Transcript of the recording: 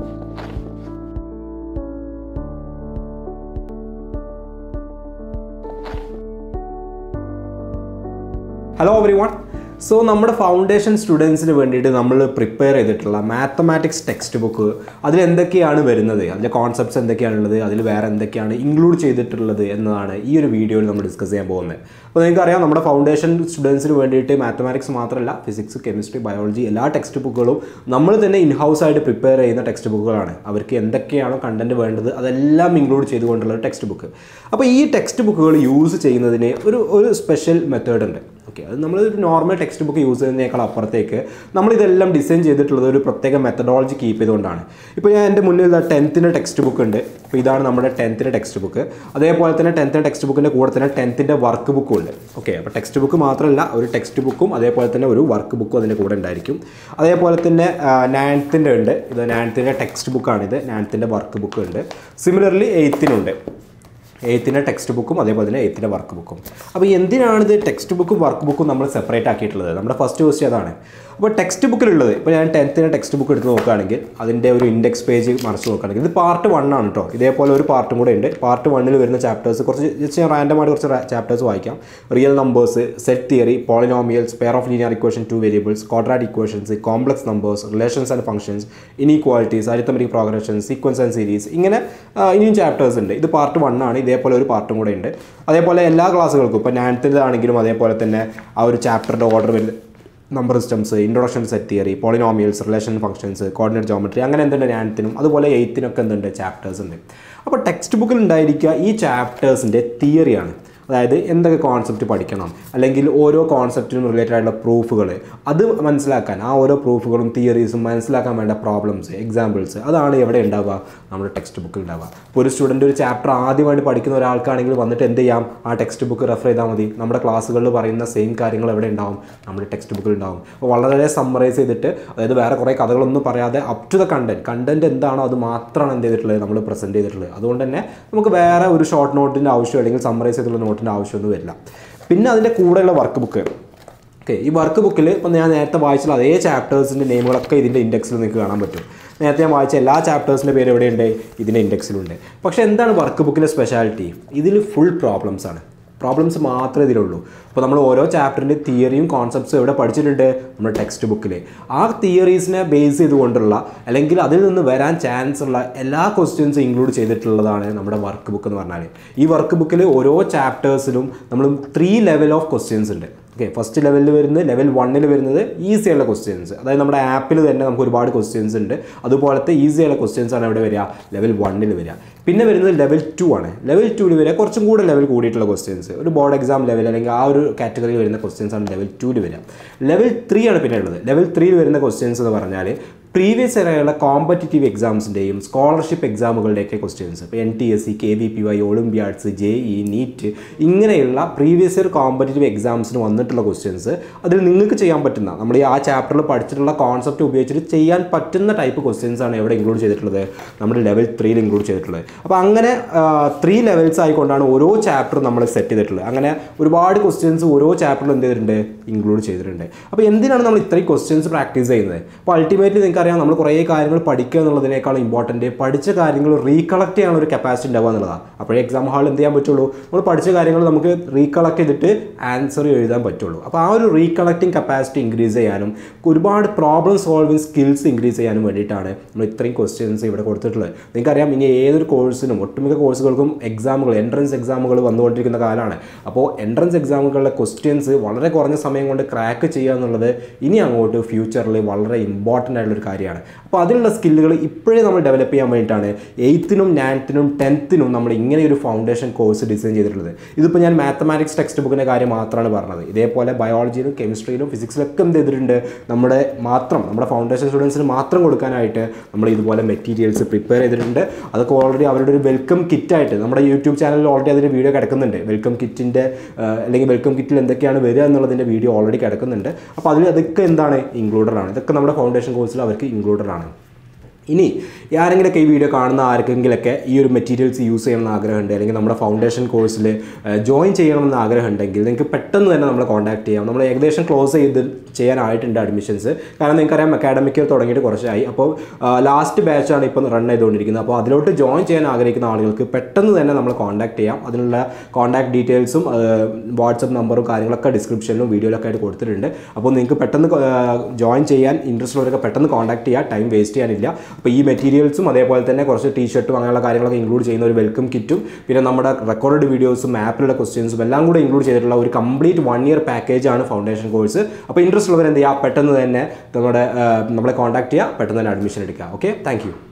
hello everyone so നമ്മുടെ foundation സ്റ്റുഡൻസിന് വേണ്ടിയിട്ട് നമ്മൾ പ്രിപ്പയർ ചെയ്തിട്ടുള്ള മാത്തമാറ്റിക്സ് ടെക്സ്റ്റ് ബുക്ക് അതിൽ എന്തൊക്കെയാണ് വരുന്നത് അതിലെ കോൺസെപ്റ്റ്സ് എന്തൊക്കെയാണുള്ളത് അതിൽ വേറെ എന്തൊക്കെയാണ് ഇൻക്ലൂഡ് ചെയ്തിട്ടുള്ളത് എന്നതാണ് ഈ ഒരു വീഡിയോയിൽ നമ്മൾ ഡിസ്കസ് ചെയ്യാൻ പോകുന്നത് അപ്പോൾ നിങ്ങൾക്കറിയാം നമ്മുടെ ഫൗണ്ടേഷൻ സ്റ്റുഡൻസിന് വേണ്ടിയിട്ട് മാത്തമാറ്റിക്സ് മാത്രമല്ല ഫിസിക്സ് കെമിസ്ട്രി ബയോളജി എല്ലാ ടെക്സ്റ്റ് ബുക്കുകളും നമ്മൾ തന്നെ ഇൻ ഹൗസ് ആയിട്ട് പ്രിപ്പയർ ചെയ്യുന്ന ടെക്സ്റ്റ് ബുക്കുകളാണ് അവർക്ക് എന്തൊക്കെയാണോ കണ്ടന്റ് വേണ്ടത് അതെല്ലാം ഇൻക്ലൂഡ് ചെയ്തുകൊണ്ടുള്ള ടെക്സ്റ്റ് ബുക്ക് അപ്പോൾ ഈ ടെക്സ്റ്റ് ബുക്കുകൾ യൂസ് ചെയ്യുന്നതിന് ഒരു ഒരു സ്പെഷ്യൽ മെത്തേഡ് ഉണ്ട് ഓക്കെ അത് നമ്മൾ ഒരു നോർമൽ ടെക്സ്റ്റ് ബുക്ക് യൂസ് ചെയ്യുന്നതിനേക്കാൾ അപ്പുറത്തേക്ക് നമ്മൾ ഇതെല്ലാം ഡിസൈൻ ചെയ്തിട്ടുള്ളത് ഒരു പ്രത്യേക മെത്തഡോളജി കീപ്പ് ചെയ്തുകൊണ്ടാണ് ഇപ്പോൾ ഞാൻ എൻ്റെ മുന്നിൽ ടെൻത്തിൻ്റെ ടെക്സ്റ്റ് ബുക്ക് ഉണ്ട് അപ്പോൾ ഇതാണ് നമ്മുടെ ടെൻത്തിൻ്റെ ടെക്സ്റ്റ് ബുക്ക് അതേപോലെ തന്നെ ടെൻത്തിൻ്റെ ടെക്സ്റ്റ് ബുക്കിൻ്റെ കൂടെ തന്നെ ടെൻത്തിൻ്റെ വർക്ക് ബുക്കും ഉണ്ട് ഓക്കെ അപ്പോൾ ടെക്സ്റ്റ് ബുക്ക് മാത്രമല്ല ഒരു ടെക്സ്റ്റ് ബുക്കും അതേപോലെ തന്നെ ഒരു വർക്ക് ബുക്കും അതിൻ്റെ കൂടെ ഉണ്ടായിരിക്കും അതേപോലെ തന്നെ നയൻത്തിൻ്റെ ഉണ്ട് ഇത് നയൻത്തിൻ്റെ ടെക്സ്റ്റ് ബുക്കാണിത് നയൻത്തിൻ്റെ വർക്ക് ബുക്ക് ഉണ്ട് സിമിലർലി എയ്ത്തിനുണ്ട് എയ്ത്തിൻ്റെ ടെക്സ്റ്റ് ബുക്കും അതേപോലെ തന്നെ എയ്ത്തിൻ്റെ വർക്ക് ബുക്കും അപ്പോൾ എന്തിനാണ് ഇത് ടെക്സ്റ്റ് ബുക്കും വർക്ക് ബുക്കും നമ്മൾ സെപ്പറേറ്റ് ആക്കിയിട്ടുള്ളത് നമ്മുടെ ഫസ്റ്റ് ക്വസ്റ്റ്യൻ അതാണ് അപ്പോൾ ടെക്സ്റ്റ് ബുക്കിലുള്ളത് ഇപ്പോൾ ഞാൻ ടെൻത്തിൻ്റെ ടെക്സ്റ്റ് ബുക്ക് എടുത്ത് നോക്കുകയാണെങ്കിൽ അതിൻ്റെ ഒരു ഇൻഡെക്സ് പേജ് മറിച്ച് നോക്കുകയാണെങ്കിൽ ഇത് പാർട്ട് വൺ ആണ് കേട്ടോ ഇതേപോലെ ഒരു പാർട്ടും കൂടെ ഉണ്ട് പാർട്ട് വണ്ണിൽ വരുന്ന ചാപ്റ്റേഴ്സ് കുറച്ച് ജസ്റ്റ് ഞാൻ റാൻഡമായിട്ട് കുറച്ച് ചാപ്റ്റേഴ്സ് വായിക്കാം real numbers set theory polynomials pair of linear equation two variables quadratic equations complex numbers relations and functions inequalities arithmetic progression sequence and series ഇങ്ങനെ ആ, ഇനിയും ചാപ്റ്റേഴ്സ് ഉണ്ട് ഇത് പാർട്ട് വൺ ആണ് ഇതേപോലെ ഒരു പാർട്ടും കൂടെ ഉണ്ട് അതേപോലെ എല്ലാ ക്ലാസ്സുകൾക്കും ഇപ്പോൾ നയൻത്തിലാണെങ്കിലും അതേപോലെ തന്നെ ആ ഒരു ചാപ്റ്ററിൻ്റെ ഓർഡർ വരുന്നത് number systems introduction set theory polynomials relation functions coordinate geometry അങ്ങനെ എന്തുണ്ട് നയൻത്തിനും അതുപോലെ എയ്ത്തിനൊക്കെ എന്തുണ്ട് ചാപ്റ്റേഴ്സ് ഉണ്ട് അപ്പോൾ ടെക്സ്റ്റ് ബുക്കിൽ ഉണ്ടായിരിക്കുക ഈ ചാപ്റ്റേഴ്സിൻ്റെ തിയറിയാണ് അതായത് എന്തൊക്കെ കോൺസെപ്റ്റ് പഠിക്കണം അല്ലെങ്കിൽ ഓരോ കോൺസെപ്റ്റിനും റിലേറ്റഡ് ആയിട്ടുള്ള പ്രൂഫുകൾ അത് മനസ്സിലാക്കാൻ ആ ഓരോ പ്രൂഫുകളും തിയറീസും മനസ്സിലാക്കാൻ വേണ്ട പ്രോബ്ലംസ് എക്സാമ്പിൾസ് അതാണ് എവിടെ ഉണ്ടാവുക നമ്മുടെ ടെക്സ്റ്റ് ബുക്കിൽ ഉണ്ടാവുക ഇപ്പോൾ ഒരു സ്റ്റുഡൻറ്റ് ഒരു ചാപ്റ്റർ ആദ്യമായിട്ട് പഠിക്കുന്ന ഒരാൾക്കാണെങ്കിൽ വന്നിട്ട് എന്ത് ചെയ്യാം ആ ടെക്സ്റ്റ് ബുക്ക് റെഫർ ചെയ്താൽ മതി നമ്മുടെ ക്ലാസ്സുകളിൽ പറയുന്ന സെയിം കാര്യങ്ങൾ എവിടെ ഉണ്ടാവും നമ്മുടെ ടെക്സ്റ്റ് ബുക്കിൽ ഉണ്ടാവും അപ്പോൾ വളരെ സമ്മറൈസ് ചെയ്തിട്ട് അതായത് വേറെ കുറേ കഥകളൊന്നും പറയാതെ up to the content content എന്താണോ അത് മാത്രമാണ് എന്ത് ചെയ്തിട്ടുള്ളത് നമ്മൾ പ്രസൻറ്റ് ചെയ്തിട്ടുള്ളത് അതുകൊണ്ട് തന്നെ നമുക്ക് വേറെ ഒരു ഷോർട്ട് നോട്ടിൻ്റെ ആവശ്യം അല്ലെങ്കിൽ സമ്മറൈസ് ചെയ്തിട്ടുള്ള നോട്ടിൻ്റെ ആവശ്യമൊന്നും വരില്ല പിന്നെ അതിൻ്റെ കൂടെയുള്ള വർക്ക് ബുക്ക് ഓക്കെ ഈ വർക്ക് ബുക്കിൽ ഇപ്പം ഞാൻ നേരത്തെ വായിച്ചുള്ള അതേ ചാപ്റ്റേഴ്സിൻ്റെ നെയിമുകളൊക്കെ ഇതിൻ്റെ ഇൻഡെക്സിൽ നിങ്ങൾക്ക് കാണാൻ പറ്റും നേരത്തെ ഞാൻ വായിച്ച എല്ലാ ചാപ്റ്റേഴ്സിൻ്റെ പേര് എവിടെയുണ്ട് ഇതിൻ്റെ ഇൻഡെക്സിലുണ്ട് പക്ഷേ എന്താണ് വർക്ക് ബുക്കിൻ്റെ സ്പെഷ്യാലിറ്റി ഇതിൽ ഫുൾ പ്രോബ്ലംസ് ആണ് പ്രോബ്ലംസ് മാത്രമേ ഇതിലുള്ളൂ അപ്പോൾ നമ്മൾ ഓരോ ചാപ്റ്ററിൻ്റെ തിയറിയും കോൺസെപ്റ്റ്സും എവിടെ പഠിച്ചിട്ടുണ്ട് നമ്മുടെ ടെക്സ്റ്റ് ബുക്കിൽ ആ തിയറീസിനെ ബേസ് ചെയ്തുകൊണ്ടുള്ള അല്ലെങ്കിൽ അതിൽ നിന്ന് വരാൻ ചാൻസ് ഉള്ള എല്ലാ ക്വസ്റ്റ്യൻസും ഇൻക്ലൂഡ് ചെയ്തിട്ടുള്ളതാണ് നമ്മുടെ വർക്ക് ബുക്ക് എന്ന് പറഞ്ഞാൽ ഈ വർക്ക് ബുക്കിൽ ഓരോ ചാപ്റ്റേഴ്സിലും നമ്മൾ ത്രീ ലെവൽ ഓഫ് ക്വസ്റ്റ്യൻസ് ഉണ്ട് ഓക്കെ ഫസ്റ്റ് ലെവലിൽ വരുന്നത് ലെവൽ വണ്ണിൽ വരുന്നത് ഈസി ആയുള്ള ക്വസ്റ്റ്യൻസ് അതായത് നമ്മുടെ ആപ്പിൽ തന്നെ നമുക്ക് ഒരുപാട് ക്വസ്റ്റ്യൻസ് ഉണ്ട് അതുപോലത്തെ ഈസി ആയുള്ള ക്വസ്റ്റ്യൻസ് ആണ് എവിടെ വരിക ലെവൽ വണ്ണിൽ വരിക പിന്നെ വരുന്നത് ലെവൽ ടു ആണ് ലെവൽ ടുവിൽ വരിക കുറച്ചും കൂടെ ലെവൽ കൂടിയിട്ടുള്ള ക്വസ്റ്റ്യൻസ് ഒരു ബോർഡ് എക്സാം ലെവൽ അല്ലെങ്കിൽ ആ ഒരു കാറ്റഗറിയിൽ വരുന്ന ക്വസ്റ്റ്യൻസ് ആണ് ലെവൽ ടുവിൽ വരിക ലെവൽ ത്രീ ആണ് പിന്നെ ഉള്ളത് ലെവൽ ത്രീയിൽ വരുന്ന ക്വസ്റ്റ്യൻസ് എന്ന് പറഞ്ഞാൽ പ്രീവിയസ് ഇയറുള്ള കോമ്പറ്റീറ്റീവ് എക്സാംസിൻ്റെയും സ്കോളർഷിപ്പ് എക്സാമുകളുടെയൊക്കെ ക്വസ്റ്റ്യൻസ് ഇപ്പോൾ N T S C K V P Y olympiads J E NEET ഇങ്ങനെയുള്ള പ്രീവിയസ് ഇയർ കോമ്പറ്റീറ്റീവ് എക്സാംസിന് വന്നിട്ടുള്ള ക്വസ്റ്റ്യൻസ് അതിൽ നിങ്ങൾക്ക് ചെയ്യാൻ പറ്റുന്ന നമ്മൾ ഈ ആ ചാപ്റ്ററിൽ പഠിച്ചിട്ടുള്ള കോൺസെപ്റ്റ് ഉപയോഗിച്ചിട്ട് ചെയ്യാൻ പറ്റുന്ന ടൈപ്പ് ക്വസ്റ്റ്യൻസ് ആണ് എവിടെ ഇൻക്ലൂഡ് ചെയ്തിട്ടുള്ളത് നമ്മുടെ ലെവൽ ത്രീയിൽ ഇൻക്ലൂഡ് ചെയ്തിട്ടുള്ളത് അപ്പോൾ അങ്ങനെ ത്രീ ലെവൽസ് ആയിക്കൊണ്ടാണ് ഓരോ ചാപ്റ്ററും നമ്മൾ സെറ്റ് ചെയ്തിട്ടുള്ളത് അങ്ങനെ ഒരുപാട് ക്വസ്റ്റ്യൻസ് ഓരോ ചാപ്റ്ററിലും എന്ത് ചെയ്തിട്ടുണ്ട് ഇൻക്ലൂഡ് ചെയ്തിട്ടുണ്ട് അപ്പോൾ എന്തിനാണ് നമ്മൾ ഇത്രയും ക്വസ്റ്റ്യൻസ് പ്രാക്ടീസ് ചെയ്യുന്നത് അപ്പോൾ അൾട്ടിമേറ്റ്ലി നിങ്ങൾക്കറിയാം നമ്മൾ കുറേ കാര്യങ്ങൾ പഠിക്കുക എന്നുള്ളതിനേക്കാൾ ഇമ്പോർട്ടൻറ്റ് പഠിച്ച കാര്യങ്ങൾ റീകളക്ട് ചെയ്യാനുള്ള ഒരു കപ്പാസിറ്റി ഉണ്ടാവുക എന്നുള്ളതാണ് അപ്പോഴേ എക്സാം ഹാളിൽ എന്ത് ചെയ്യാൻ പറ്റുള്ളൂ നമ്മൾ പഠിച്ച കാര്യങ്ങൾ നമുക്ക് റീകളക്ട് ചെയ്തിട്ട് ആൻസർ എഴുതാൻ പറ്റുള്ളൂ അപ്പോൾ ആ ഒരു റീകളക്റ്റിംഗ് കപ്പാസിറ്റി ഇൻക്രീസ് ചെയ്യാനും ഒരുപാട് പ്രോബ്ലം സോൾവിങ് സ്കിൽസ് ഇൻക്രീസ് ചെയ്യാനും വേണ്ടിയിട്ടാണ് നമ്മൾ ഇത്രയും ക്വസ്റ്റ്യൻസ് ഇവിടെ കൊടുത്തിട്ടുള്ളത് നിങ്ങൾക്കറിയാം ഇനി ഏതൊരു കോഴ്സിനും ഒട്ടുമിക്ക കോഴ്സുകൾക്കും എക്സാമുകൾ എൻട്രൻസ് എക്സാമുകൾ വന്നുകൊണ്ടിരിക്കുന്ന കാലമാണ് അപ്പോൾ എൻട്രൻസ് എക്സാമുകളിലെ ക്വസ്റ്റ്യൻസ് വളരെ കുറഞ്ഞ സമയം കൊണ്ട് ക്രാക്ക് ചെയ്യുക എന്നുള്ളത് ഇനി അങ്ങോട്ട് ഫ്യൂച്ചറിൽ വളരെ ഇമ്പോർട്ടൻ്റ് ആയിട്ടുള്ള ഒരു കാര്യമാണ് അപ്പോൾ അതിനുള്ള സ്കില്ലുകൾ ഇപ്പോഴേ നമ്മൾ ഡെവലപ്പ് ചെയ്യാൻ വേണ്ടിയിട്ടാണ് എയ്ത്തിനും നയൻത്തിനും ടെൻത്തിനും നമ്മൾ ഇങ്ങനെ ഒരു ഫൗണ്ടേഷൻ കോഴ്സ് ഡിസൈൻ ചെയ്തിട്ടുള്ളത് ഇതിപ്പോൾ ഞാൻ മാത്തമാറ്റിക്സ് ടെക്സ്റ്റ് ബുക്കിൻ്റെ കാര്യം മാത്രമാണ് പറഞ്ഞത് ഇതേപോലെ ബയോളജിയിലും കെമിസ്ട്രിയിലും ഫിസിക്സിലൊക്കെ എന്ത് ചെയ്തിട്ടുണ്ട് നമ്മുടെ മാത്രം നമ്മുടെ ഫൗണ്ടേഷൻ സ്റ്റുഡൻസിന് മാത്രം കൊടുക്കാനായിട്ട് നമ്മൾ ഇതുപോലെ മെറ്റീരിയൽസ് പ്രിപ്പയർ ചെയ്തിട്ടുണ്ട് അതൊക്കെ ഓൾറെഡി അവരുടെ ഒരു വെൽക്കം കിറ്റായിട്ട് നമ്മുടെ യൂട്യൂബ് ചാനലിൽ ഓൾറെഡി അതിൻ്റെ വീഡിയോ കിടക്കുന്നുണ്ട് വെൽക്കം കിറ്റിൻ്റെ അല്ലെങ്കിൽ വെൽക്കം കിറ്റിൽ എന്തൊക്കെയാണ് വരിക എന്നുള്ളതിൻ്റെ വീഡിയോ ഓൾറെഡി കിടക്കുന്നുണ്ട് അപ്പോൾ അതിൽ അതൊക്കെ എന്താണ് ഇൻക്ലൂഡഡ് ആണ് ഇതൊക്കെ നമ്മുടെ ഫൗണ്ടേഷൻ കോഴ്സിൽ അവർക്ക് ഇൻക്ലൂഡഡ് ആണ് ഇനി ആരെങ്കിലുമൊക്കെ ഈ വീഡിയോ കാണുന്ന ആർക്കെങ്കിലൊക്കെ ഈ ഒരു മെറ്റീരിയൽസ് യൂസ് ചെയ്യണമെന്ന് ആഗ്രഹമുണ്ട് അല്ലെങ്കിൽ നമ്മുടെ ഫൗണ്ടേഷൻ കോഴ്സിൽ ജോയിൻ ചെയ്യണമെന്ന് ആഗ്രഹം ഉണ്ടെങ്കിൽ നിങ്ങൾക്ക് പെട്ടെന്ന് തന്നെ നമ്മളെ കോൺടാക്ട് ചെയ്യാം നമ്മൾ ഏകദേശം ക്ലോസ് ചെയ്ത് ചെയ്യാനായിട്ടുണ്ട് അഡ്മിഷൻസ് കാരണം നിങ്ങൾക്കറിയാം അക്കാഡമിക് തുടങ്ങിയിട്ട് കുറച്ചായി അപ്പോൾ ലാസ്റ്റ് ബാച്ചാണ് ഇപ്പം റൺ ചെയ്തുകൊണ്ടിരിക്കുന്നത് അപ്പോൾ അതിലോട്ട് ജോയിൻ ചെയ്യാൻ ആഗ്രഹിക്കുന്ന ആളുകൾക്ക് പെട്ടെന്ന് തന്നെ നമ്മൾ കോൺടാക്ട് ചെയ്യാം അതിനുള്ള കോൺടാക്ട് ഡീറ്റെയിൽസും വാട്സപ്പ് നമ്പറും കാര്യങ്ങളൊക്കെ ഡിസ്ക്രിപ്ഷനിലും വീഡിയോയിലൊക്കെ ആയിട്ട് കൊടുത്തിട്ടുണ്ട് അപ്പോൾ നിങ്ങൾക്ക് പെട്ടെന്ന് ജോയിൻ ചെയ്യാൻ ഇൻട്രസ്റ്റ് ഉള്ളവരൊക്കെ പെട്ടെന്ന് കോൺടാക്ട് ചെയ്യുക ടൈം വേസ്റ്റ് ചെയ്യാനില്ല അപ്പോൾ ഈ മെറ്റീരിയൽസും അതേപോലെ തന്നെ കുറച്ച് ടീഷർട്ടും അങ്ങനെയുള്ള കാര്യങ്ങളൊക്കെ ഇൻക്ലൂഡ് ചെയ്യുന്ന ഒരു വെൽക്കം കിറ്റും പിന്നെ നമ്മുടെ റെക്കോർഡ് വീഡിയോസും ആപ്പിലുള്ള ക്വസ്റ്റ്യൻസും എല്ലാം കൂടെ ഇൻക്ലൂഡ് ചെയ്തിട്ടുള്ള ഒരു കംപ്ലീറ്റ് വൺ ഇയർ പാക്കേജ് ആണ് ഫൗണ്ടേഷൻ കോഴ്സ് അപ്പോൾ ഇൻട്രസ്റ്റ് ഉള്ളവർ എന്ത് ചെയ്യുക പെട്ടെന്ന് തന്നെ നമ്മുടെ നമ്മളെ കോൺടാക്ട് ചെയ്യുക പെട്ടെന്ന് തന്നെ അഡ്മിഷൻ എടുക്കുക ഓക്കെ താങ്ക്